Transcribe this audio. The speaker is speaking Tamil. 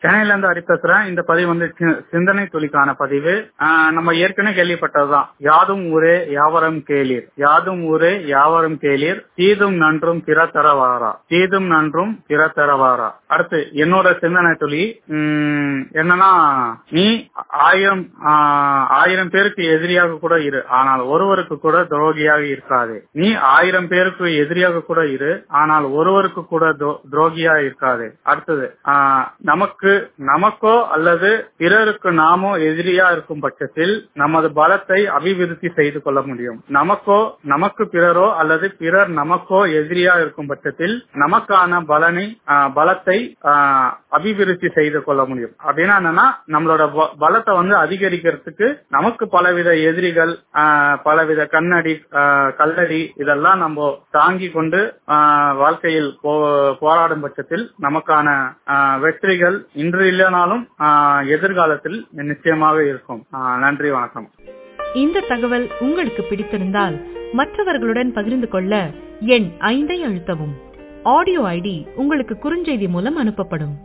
சென்னையில இருந்து ஹரி பேசுறேன் இந்த பதிவு வந்து சி- சிந்தனை துளிக்கான பதிவு ஆஹ் நம்ம ஏற்கனவே கேள்விப்பட்டதுதான் யாதும் ஊரே யாவரும் கேளீர் யாதும் ஊரே யாவரும் கேளீர் தீதும் நன்றும் பிற தரவாரா தீதும் நன்றும் பிற தரவாரா அடுத்து என்னோட சிந்தனை துளி உம், என்னன்னா நீ ஆயிரம் ஆஹ், ஆயிரம் பேருக்கு எதிரியாக கூட இரு ஆனால் ஒருவருக்கு கூட துரோகியாக இருக்காது நீ ஆயிரம் பேருக்கு எதிரியாக கூட இரு ஆனால் ஒருவருக்கு கூட துரோ- துரோகியா இருக்காது அடுத்தது ஆஹ், நமக்கு நமக்கோ அல்லது பிறருக்கு நாமோ எதிரியா இருக்கும் பட்சத்தில் நமது பலத்தை அபிவிருத்தி செய்து கொள்ள முடியும் நமக்கோ நமக்கு பிறரோ அல்லது பிறர் நமக்கோ எதிரியா இருக்கும் பட்சத்தில் நமக்கான பலனை ஆஹ், பலத்தை ஆஹ், அபிவிருத்தி செய்து கொள்ள முடியும் அப்படின்னா என்னன்னா நம்மளோட ப- பலத்தை வந்து அதிகரிக்கிறதுக்கு நமக்கு பலவித எதிரிகள் ஆஹ், பலவித கண்ணடி ஆஹ், கல்லடி இதெல்லாம் நம்ம தாங்கி கொண்டு ஆஹ், வாழ்க்கையில் போ- போராடும் பட்சத்தில் நமக்கான ஆஹ், வெற்றிகள் இன்று இல்லைனாலும் ஆஹ், எதிர்காலத்தில் நிச்சயமாக இருக்கும் ஆஹ், நன்றி வணக்கம் இந்த தகவல் உங்களுக்கு பிடித்திருந்தால் மற்றவர்களுடன் பகிர்ந்து கொள்ள எண் ஐந்தை அழுத்தவும் ஆடியோ ஐடி உங்களுக்கு குறுஞ்செய்தி மூலம் அனுப்பப்படும்